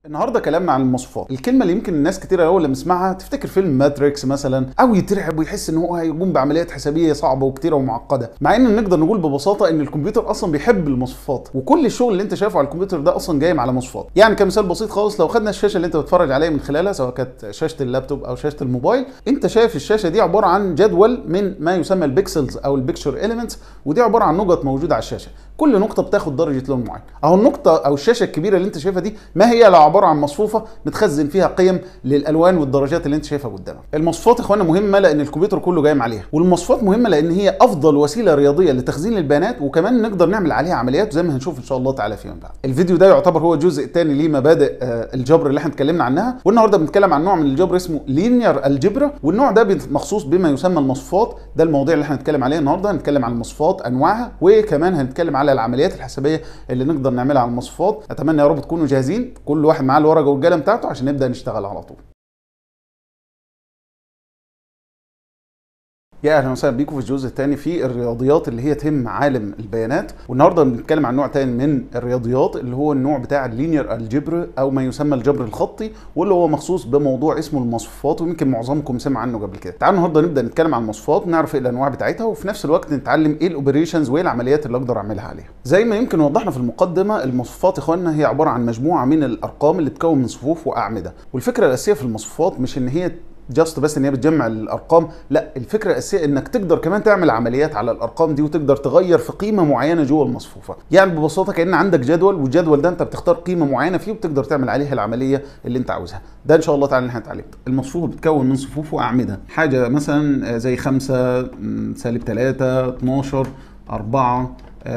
النهارده كلامنا عن المواصفات الكلمه اللي يمكن الناس كتير اول لما تسمعها تفتكر فيلم ماتريكس مثلا او يترعب ويحس ان هو هيقوم بعمليات حسابيه صعبه وكتيره ومعقده مع ان نقدر نقول ببساطه ان الكمبيوتر اصلا بيحب المواصفات وكل الشغل اللي انت شايفه على الكمبيوتر ده اصلا جاي على مواصفات يعني كمثال بسيط خالص لو خدنا الشاشه اللي انت بتتفرج عليها من خلالها سواء كانت شاشه اللابتوب او شاشه الموبايل انت شايف الشاشه دي عباره عن جدول من ما يسمى البيكسلز او البيكتشر اليمنتس ودي عباره عن نقط موجوده على الشاشه كل نقطه بتاخد درجه لون معين اهو النقطه او الشاشه الكبيره اللي انت شايفها دي ما هي الا عباره عن مصفوفه متخزن فيها قيم للالوان والدرجات اللي انت شايفها قدامك المواصفات يا اخوانا مهمه لان الكمبيوتر كله جاي عليها والمواصفات مهمه لان هي افضل وسيله رياضيه لتخزين البيانات وكمان نقدر نعمل عليها عمليات زي ما هنشوف ان شاء الله تعالى فيما بعد الفيديو ده يعتبر هو الجزء الثاني لمبادئ آه، الجبر اللي احنا اتكلمنا عنها والنهارده بنتكلم عن نوع من الجبر اسمه لينير الجبرا والنوع ده مخصوص بما يسمى المصفوفات ده المواضيع اللي احنا هنتكلم عليها النهارده هنتكلم عن المصفوفات انواعها وكمان هنتكلم على العمليات الحسابيه اللي نقدر نعملها على المصفوفات اتمنى يا رب تكونوا جاهزين كل واحد معاه الورقه والقلم بتاعته عشان نبدا نشتغل على طول يا اهلا وسهلا بيكم في الجزء الثاني في الرياضيات اللي هي تهم عالم البيانات والنهارده بنتكلم عن نوع ثاني من الرياضيات اللي هو النوع بتاع اللينير الجبر او ما يسمى الجبر الخطي واللي هو مخصوص بموضوع اسمه المصفوفات ويمكن معظمكم سمع عنه قبل كده تعالوا النهارده نبدا نتكلم عن المصفوفات نعرف ايه الانواع بتاعتها وفي نفس الوقت نتعلم ايه الاوبريشنز وايه العمليات اللي اقدر اعملها عليها زي ما يمكن وضحنا في المقدمه المصفوفات يا اخوانا هي عباره عن مجموعه من الارقام اللي بتكون من صفوف واعمده والفكره الاساسيه في المصفوفات مش ان هي جاست بس ان هي بتجمع الارقام لا الفكره الاساسيه انك تقدر كمان تعمل عمليات على الارقام دي وتقدر تغير في قيمه معينه جوه المصفوفه يعني ببساطه كان عندك جدول والجدول ده انت بتختار قيمه معينه فيه وبتقدر تعمل عليها العمليه اللي انت عاوزها ده ان شاء الله تعالى اللي احنا هنتعلمه المصفوفه بتتكون من صفوف واعمده حاجه مثلا زي 5 سالب 3 12 4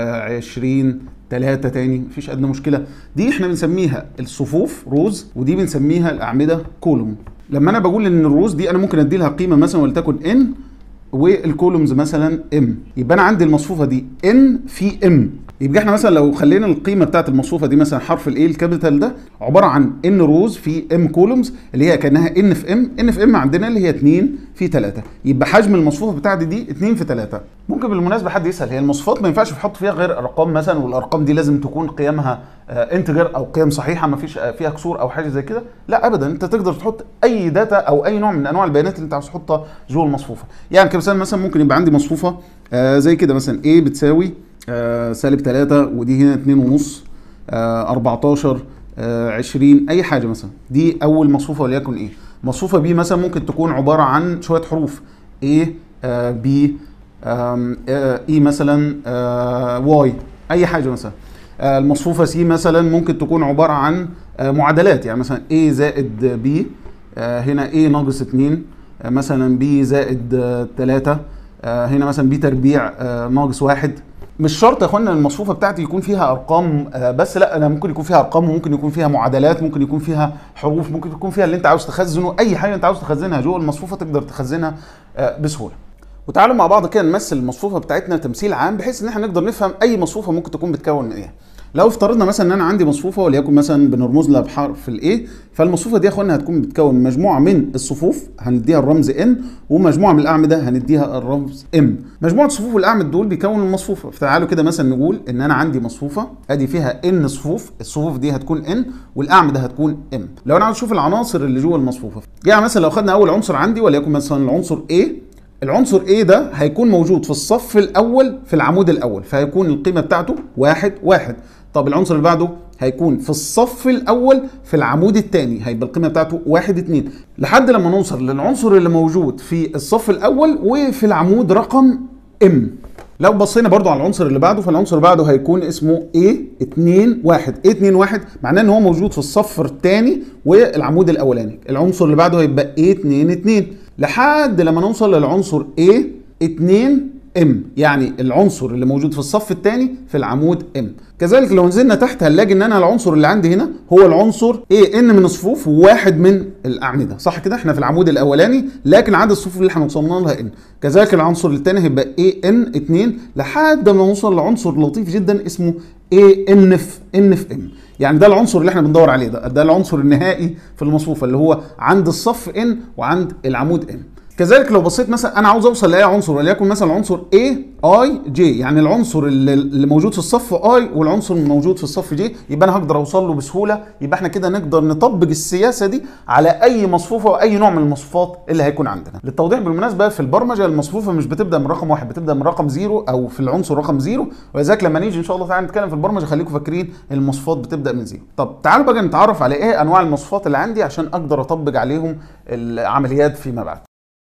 20 ثلاثة تاني مفيش أدنى مشكلة دي احنا بنسميها الصفوف روز ودي بنسميها الأعمدة كولوم لما أنا بقول إن الروز دي أنا ممكن أدي لها قيمة مثلا ولتكن ان والكولومز مثلا ام يبقى أنا عندي المصفوفة دي ان في ام يبقى احنا مثلا لو خلينا القيمه بتاعت المصفوفه دي مثلا حرف الايه الكابيتال ده عباره عن ان روز في ام كولومز اللي هي كانها ان في ام ان في ام عندنا اللي هي 2 في 3 يبقى حجم المصفوفه بتاعتي دي 2 في 3 ممكن بالمناسبه حد يسال هي المصفوفات ما ينفعش تحط فيها غير ارقام مثلا والارقام دي لازم تكون قيمها انتجر او قيم صحيحه ما فيش فيها كسور او حاجه زي كده لا ابدا انت تقدر تحط اي داتا او اي نوع من انواع البيانات اللي انت عاوز تحطها جوه المصفوفه يعني كمثال مثلا ممكن يبقى عندي مصفوفه آه زي كده مثلا a بتساوي آه سالب 3 ودي هنا 2 ونص آه 14 آه 20 اي حاجه مثلا دي اول مصفوفه وليكن ايه مصفوفه بي مثلا ممكن تكون عباره عن شويه حروف A آه B آه E مثلا آه Y اي حاجه مثلا آه المصفوفه سي مثلا ممكن تكون عباره عن آه معادلات يعني مثلا A زائد B آه هنا A ناقص 2 آه مثلا B زائد 3 آه هنا مثلا B تربيع آه ناقص 1 مش شرط يا اخوانا المصفوفه بتاعتي يكون فيها ارقام بس لا انا ممكن يكون فيها ارقام وممكن يكون فيها معادلات ممكن يكون فيها حروف ممكن يكون فيها اللي انت عاوز تخزنه اي حاجه انت عاوز تخزنها جوه المصفوفه تقدر تخزنها بسهوله وتعالوا مع بعض كده نمثل المصفوفه بتاعتنا تمثيل عام بحيث ان احنا نقدر نفهم اي مصفوفه ممكن تكون بتكون من ايه لو افترضنا مثلا ان انا عندي مصفوفه وليكن مثلا بنرمز لها بحرف الايه فالمصفوفه دي يا اخوانا هتكون بتكون مجموعه من الصفوف هنديها الرمز ان ومجموعه من الاعمده هنديها الرمز ام مجموعه الصفوف والاعمد دول بيكونوا المصفوفه فتعالوا كده مثلا نقول ان انا عندي مصفوفه ادي فيها ان صفوف الصفوف دي هتكون ان والاعمده هتكون ام لو انا عاوز اشوف العناصر اللي جوه المصفوفه يعني مثلا لو خدنا اول عنصر عندي وليكن مثلا العنصر A العنصر A ده هيكون موجود في الصف الأول في العمود الأول فهيكون القيمة بتاعته واحد واحد طب العنصر اللي بعده هيكون في الصف الأول في العمود الثاني هيبقى القيمة بتاعته واحد اتنين لحد لما نوصل للعنصر اللي موجود في الصف الأول وفي العمود رقم M لو بصينا برضو على العنصر اللي بعده فالعنصر اللي بعده هيكون اسمه A21 A21 معناه ان هو موجود في الصف الثاني والعمود الاولاني العنصر اللي بعده هيبقى A22 لحد لما نوصل للعنصر A2 M يعني العنصر اللي موجود في الصف الثاني في العمود M كذلك لو نزلنا تحت هنلاقي ان انا العنصر اللي عندي هنا هو العنصر A N من الصفوف وواحد من الاعمده صح كده احنا في العمود الاولاني لكن عدد الصفوف اللي احنا وصلنا لها N كذلك العنصر الثاني هيبقى A N 2 لحد ما نوصل لعنصر لطيف جدا اسمه A N في N في M يعني ده العنصر اللي احنا بندور عليه ده ده العنصر النهائي في المصفوفه اللي هو عند الصف N وعند العمود N كذلك لو بصيت مثلا انا عاوز اوصل لاي عنصر وليكن مثلا عنصر A اي جي يعني العنصر اللي اللي موجود في الصف اي والعنصر الموجود في الصف جي يبقى انا هقدر اوصل له بسهوله يبقى احنا كده نقدر نطبق السياسه دي على اي مصفوفه واي نوع من المصفوفات اللي هيكون عندنا للتوضيح بالمناسبه في البرمجه المصفوفه مش بتبدا من رقم واحد بتبدا من رقم زيرو او في العنصر رقم زيرو ولذلك لما نيجي ان شاء الله تعالى نتكلم في البرمجه خليكم فاكرين المصفوفات بتبدا من زيرو طب تعالوا بقى نتعرف على ايه انواع المصفوفات اللي عندي عشان اقدر اطبق عليهم العمليات فيما بعد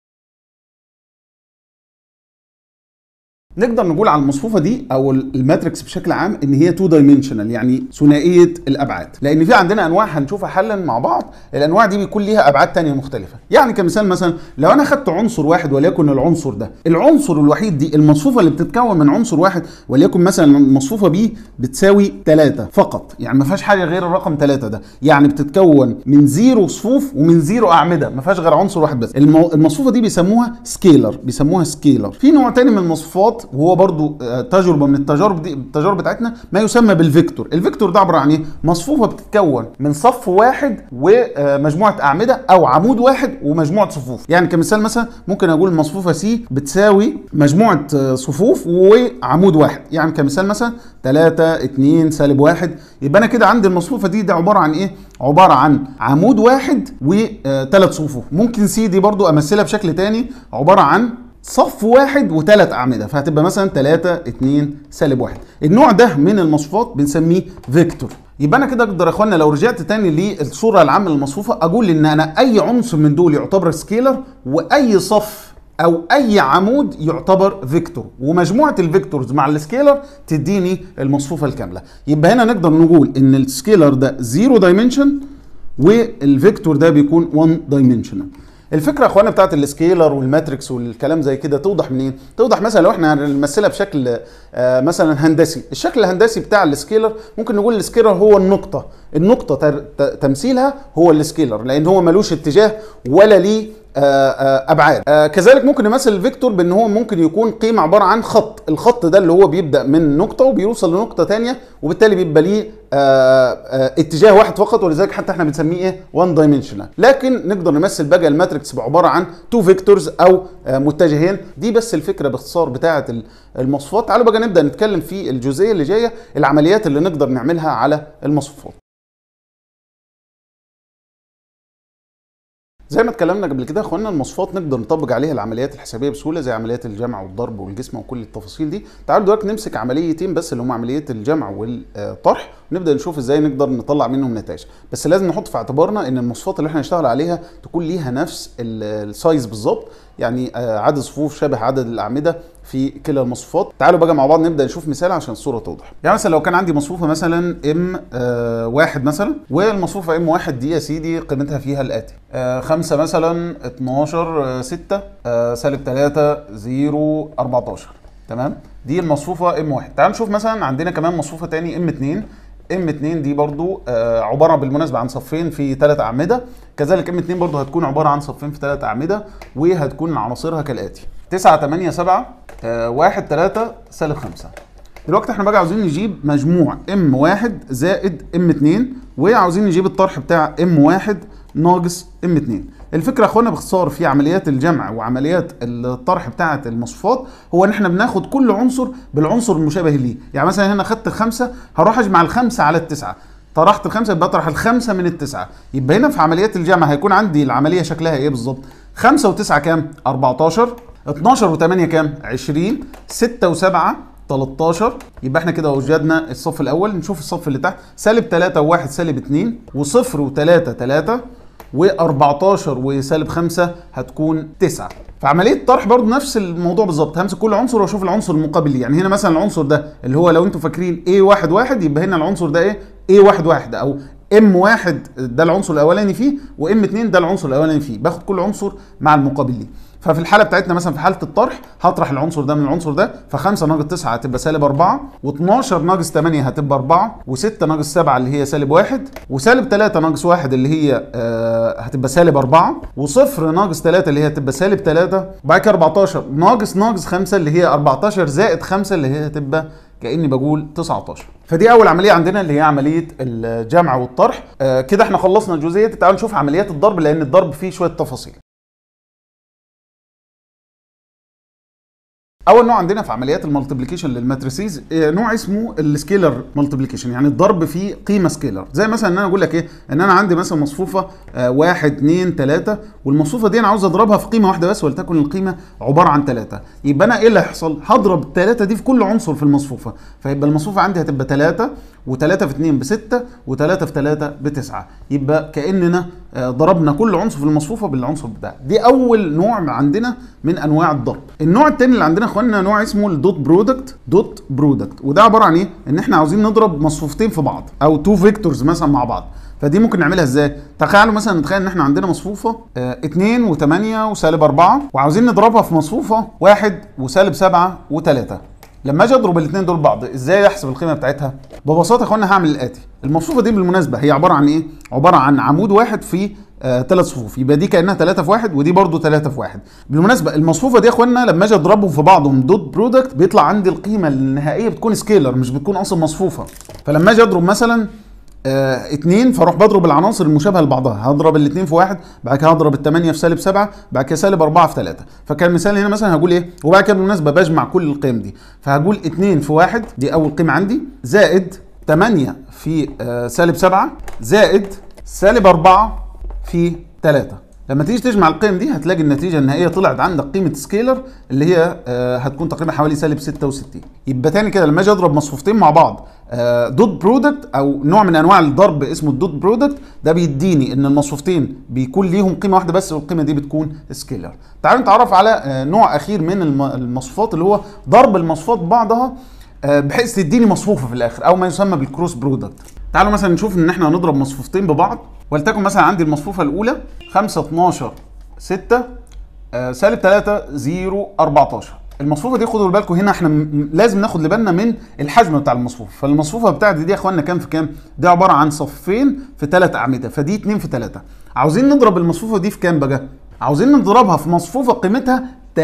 نقدر نقول على المصفوفه دي او الماتريكس بشكل عام ان هي تو دايمنشنال يعني ثنائيه الابعاد لان في عندنا انواع هنشوفها حلا مع بعض الانواع دي بيكون ليها ابعاد تانية مختلفه يعني كمثال مثلا لو انا خدت عنصر واحد وليكن العنصر ده العنصر الوحيد دي المصفوفه اللي بتتكون من عنصر واحد وليكن مثلا المصفوفه بي بتساوي 3 فقط يعني ما فيهاش حاجه غير الرقم 3 ده يعني بتتكون من زيرو صفوف ومن زيرو اعمده ما فيهاش غير عنصر واحد بس المو... المصفوفه دي بيسموها سكيلر بيسموها سكيلر في نوع تاني من المصفوفات وهو برضو تجربه من التجارب دي التجارب بتاعتنا ما يسمى بالفيكتور الفيكتور ده عباره عن ايه مصفوفه بتتكون من صف واحد ومجموعه اعمده او عمود واحد ومجموعه صفوف يعني كمثال مثلا ممكن اقول المصفوفه سي بتساوي مجموعه صفوف وعمود واحد يعني كمثال مثلا 3 2 سالب 1 يبقى انا كده عندي المصفوفه دي ده عباره عن ايه عباره عن عمود واحد وثلاث صفوف ممكن سي دي برضو امثلها بشكل تاني عباره عن صف واحد وثلاث اعمده فهتبقى مثلا 3 2 سالب 1 النوع ده من المصفوفات بنسميه فيكتور يبقى انا كده اقدر يا اخوانا لو رجعت تاني للصوره العامه للمصفوفه اقول ان انا اي عنصر من دول يعتبر سكيلر واي صف او اي عمود يعتبر فيكتور ومجموعه الفيكتورز مع السكيلر تديني المصفوفه الكامله يبقى هنا نقدر نقول ان السكيلر ده زيرو دايمنشن والفيكتور ده بيكون 1 دايمنشنال الفكره يا اخوانا بتاعت السكيلر والماتريكس والكلام زي كده توضح منين توضح مثلا لو احنا هنمثلها بشكل آه مثلا هندسي الشكل الهندسي بتاع السكيلر ممكن نقول السكيلر هو النقطه النقطه تمثيلها هو السكيلر لان هو ملوش اتجاه ولا ليه ابعاد آه كذلك ممكن نمثل الفيكتور بان هو ممكن يكون قيمه عباره عن خط الخط ده اللي هو بيبدا من نقطه وبيوصل لنقطه ثانيه وبالتالي بيبقى ليه اتجاه واحد فقط ولذلك حتى احنا بنسميه ايه 1 دايمنشنال لكن نقدر نمثل بقى الماتريكس بعباره عن تو فيكتورز او متجهين دي بس الفكره باختصار بتاعه المصفوفات تعالوا بقى نبدا نتكلم في الجزئيه اللي جايه العمليات اللي نقدر نعملها على المصفوفات زي ما اتكلمنا قبل كده يا اخوانا المصفوفات نقدر نطبق عليها العمليات الحسابيه بسهوله زي عمليات الجمع والضرب والجسم وكل التفاصيل دي تعالوا دلوقتي نمسك عمليتين بس اللي هم عمليه الجمع والطرح ونبدا نشوف ازاي نقدر نطلع منهم نتائج بس لازم نحط في اعتبارنا ان المصفوفات اللي احنا هنشتغل عليها تكون ليها نفس السايز بالظبط يعني عدد صفوف شبه عدد الاعمده في كلا المصفوفات تعالوا بقى مع بعض نبدا نشوف مثال عشان الصوره توضح يعني مثلا لو كان عندي مصفوفه مثلا ام آه واحد مثلا والمصفوفه ام واحد دي يا سيدي قيمتها فيها الاتي آه 5 مثلا 12 6 آه سالب 3 0 14 تمام دي المصفوفه ام واحد تعالوا نشوف مثلا عندنا كمان مصفوفه تاني ام 2 ام 2 دي برضو آه عباره بالمناسبه عن صفين في ثلاث اعمده كذلك ام 2 برضو هتكون عباره عن صفين في ثلاث اعمده وهتكون عناصرها كالاتي 9 8 7 آه 1 3 سالب 5 دلوقتي احنا بقى عاوزين نجيب مجموع ام 1 زائد ام 2 وعاوزين نجيب الطرح بتاع ام 1 ناقص ام 2 الفكره يا اخوانا باختصار في عمليات الجمع وعمليات الطرح بتاعه المصفوفات هو ان احنا بناخد كل عنصر بالعنصر المشابه ليه يعني مثلا هنا خدت الخمسه هروح اجمع الخمسه على التسعه طرحت الخمسه يبقى اطرح الخمسه من التسعه يبقى هنا في عمليات الجمع هيكون عندي العمليه شكلها ايه بالظبط 5 و9 كام 14 12 و8 كام 20 6 و7 13 يبقى احنا كده وجدنا الصف الاول نشوف الصف اللي تحت سالب 3 و1 سالب 2 وصفر و3 3 و14 وسالب 5 هتكون 9 فعمليه الطرح برضو نفس الموضوع بالظبط همسك كل عنصر واشوف العنصر المقابل ليه يعني هنا مثلا العنصر ده اللي هو لو انتم فاكرين A1 1 يبقى هنا العنصر ده ايه A1 1 او M1 ده العنصر الاولاني فيه وM2 ده العنصر الاولاني فيه باخد كل عنصر مع المقابل ليه ففي الحاله بتاعتنا مثلا في حاله الطرح هطرح العنصر ده من العنصر ده ف5 ناقص 9 هتبقى سالب 4 و12 ناقص 8 هتبقى 4 و6 ناقص 7 اللي هي سالب 1 وسالب 3 ناقص 1 اللي هي آه هتبقى سالب 4 وصفر ناقص 3 اللي هي هتبقى سالب 3 وبعد كده 14 ناقص ناقص 5 اللي هي 14 زائد 5 اللي هي هتبقى كاني بقول 19 فدي اول عمليه عندنا اللي هي عمليه الجمع والطرح آه كده احنا خلصنا الجزئيه تعالوا نشوف عمليات الضرب لان الضرب فيه شويه تفاصيل اول نوع عندنا في عمليات المالتيبليكيشن للماتريسيز آه، نوع اسمه السكيلر مالتيبليكيشن يعني الضرب في قيمه سكيلر زي مثلا ان انا اقول لك ايه ان انا عندي مثلا مصفوفه 1 2 3 والمصفوفه دي انا عاوز اضربها في قيمه واحده بس ولتكن القيمه عباره عن 3 يبقى انا ايه اللي هيحصل هضرب الثلاثه دي في كل عنصر في المصفوفه فيبقى المصفوفه عندي هتبقى 3 و3 في 2 ب 6 و3 في 3 ب 9 يبقى كاننا آه، ضربنا كل عنصر في المصفوفه بالعنصر بتاعه دي اول نوع عندنا من انواع الضرب النوع الثاني اللي عندنا يا اخوانا نوع اسمه الدوت برودكت دوت برودكت وده عباره عن ايه ان احنا عاوزين نضرب مصفوفتين في بعض او تو فيكتورز مثلا مع بعض فدي ممكن نعملها ازاي؟ تخيلوا مثلا نتخيل ان احنا عندنا مصفوفه 2 و8 وسالب 4 وعاوزين نضربها في مصفوفه 1 وسالب 7 و3 لما اجي اضرب الاثنين دول بعض ازاي احسب القيمه بتاعتها ببساطه يا اخوانا هعمل الاتي المصفوفه دي بالمناسبه هي عباره عن ايه عباره عن عمود واحد في ثلاث آه صفوف يبقى دي كانها 3 في 1 ودي برضو 3 في 1 بالمناسبه المصفوفه دي يا اخوانا لما اجي اضربهم في بعضهم دوت برودكت بيطلع عندي القيمه النهائيه بتكون سكيلر مش بتكون اصلا مصفوفه فلما اجي اضرب مثلا آه اتنين فاروح بضرب العناصر المشابهه لبعضها هضرب الاثنين في واحد بعد كده هضرب الثمانيه في سالب سبعه بعد كده سالب اربعه في ثلاثه فكان مثال هنا مثلا هقول ايه وبعد كده بالمناسبه بجمع كل القيم دي فهقول اتنين في واحد دي اول قيمه عندي زائد 8 في آه سالب سبعه زائد سالب اربعه في 3 لما تيجي تجمع القيم دي هتلاقي النتيجه النهائيه طلعت عندك قيمه سكيلر اللي هي آه هتكون تقريبا حوالي سالب 66 يبقى تاني كده لما اجي اضرب مصفوفتين مع بعض آه دوت برودكت او نوع من انواع الضرب اسمه الدوت برودكت ده بيديني ان المصفوفتين بيكون ليهم قيمه واحده بس والقيمه دي بتكون سكيلر تعالوا نتعرف على آه نوع اخير من المصفوفات اللي هو ضرب المصفوفات ببعضها آه بحيث تديني مصفوفه في الاخر او ما يسمى بالكروس برودكت تعالوا مثلا نشوف ان احنا هنضرب مصفوفتين ببعض ولتكن مثلا عندي المصفوفه الاولى 5 12 6 آه سالب 3 0 14 المصفوفه دي خدوا بالكم هنا احنا لازم ناخد بالنا من الحجم بتاع المصفوفه فالمصفوفه بتاعتي دي يا اخوانا كام في كام دي عباره عن صفين في ثلاث اعمده فدي 2 في 3 عاوزين نضرب المصفوفه دي في كام بقى عاوزين نضربها في مصفوفه قيمتها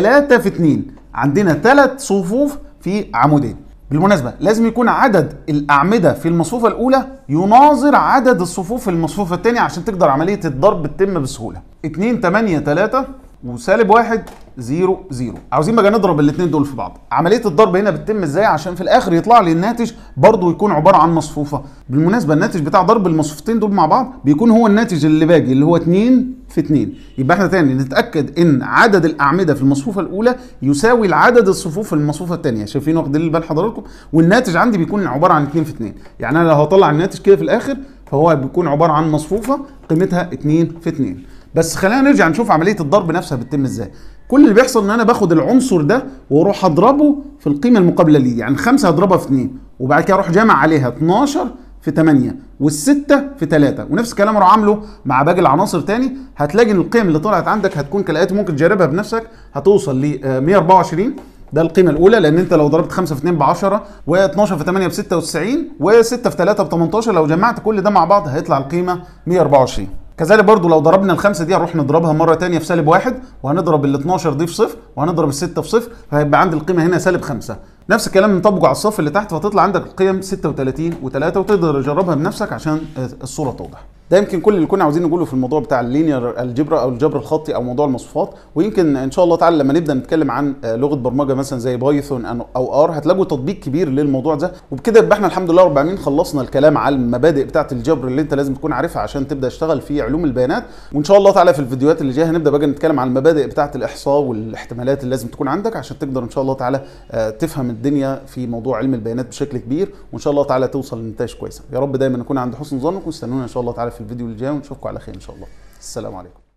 3 في 2 عندنا ثلاث صفوف في عمودين بالمناسبة لازم يكون عدد الأعمدة في المصفوفة الأولى يناظر عدد الصفوف في المصفوفة الثانية عشان تقدر عملية الضرب تتم بسهولة 2 8 3 وسالب 1 0 0 عاوزين بقى نضرب الاثنين دول في بعض عمليه الضرب هنا بتتم ازاي عشان في الاخر يطلع لي الناتج برضه يكون عباره عن مصفوفه بالمناسبه الناتج بتاع ضرب المصفوفتين دول مع بعض بيكون هو الناتج اللي باقي اللي هو 2 في 2 يبقى احنا تاني نتاكد ان عدد الاعمده في المصفوفه الاولى يساوي العدد الصفوف في المصفوفه الثانيه شايفين واخدين بال حضراتكم والناتج عندي بيكون عباره عن 2 في 2 يعني انا لو هطلع الناتج كده في الاخر فهو بيكون عباره عن مصفوفه قيمتها 2 في 2 بس خلينا نرجع نشوف عمليه الضرب نفسها بتتم ازاي كل اللي بيحصل ان انا باخد العنصر ده واروح اضربه في القيمه المقابله ليه يعني خمسة هضربها في 2 وبعد كده اروح جامع عليها 12 في 8 والستة في 3 ونفس الكلام اروح عامله مع باقي العناصر تاني هتلاقي ان القيم اللي طلعت عندك هتكون كالاتي ممكن تجربها بنفسك هتوصل ل 124 ده القيمه الاولى لان انت لو ضربت 5 في 2 ب 10 و12 في 8 ب 96 و6 في 3 ب 18 لو جمعت كل ده مع بعض هيطلع القيمه 124 كذلك برضو لو ضربنا الخمسه دي هنروح نضربها مره ثانيه في سالب واحد وهنضرب ال 12 دي في صفر وهنضرب السته في صفر فهيبقى عندي القيمه هنا سالب خمسه نفس الكلام نطبقه على الصف اللي تحت فتطلع عندك القيم 36 و3 وتقدر تجربها بنفسك عشان الصوره توضح ده يمكن كل اللي كنا عاوزين نقوله في الموضوع بتاع اللينير الجبرا او الجبر الخطي او موضوع المصفوفات ويمكن ان شاء الله تعالى لما نبدا نتكلم عن لغه برمجه مثلا زي بايثون او ار هتلاقوا تطبيق كبير للموضوع ده وبكده يبقى احنا الحمد لله رب العالمين خلصنا الكلام على المبادئ بتاعه الجبر اللي انت لازم تكون عارفها عشان تبدا تشتغل في علوم البيانات وان شاء الله تعالى في الفيديوهات اللي جايه هنبدا بقى نتكلم عن المبادئ بتاعه الاحصاء والاحتمالات اللي لازم تكون عندك عشان تقدر ان شاء الله تعالى تفهم الدنيا في موضوع علم البيانات بشكل كبير وان شاء الله تعالى توصل لنتائج كويسه يا رب دايما نكون عند حسن ظنكم واستنونا ان شاء الله تعالى في الفيديو اللي جاي ونشوفكم على خير ان شاء الله السلام عليكم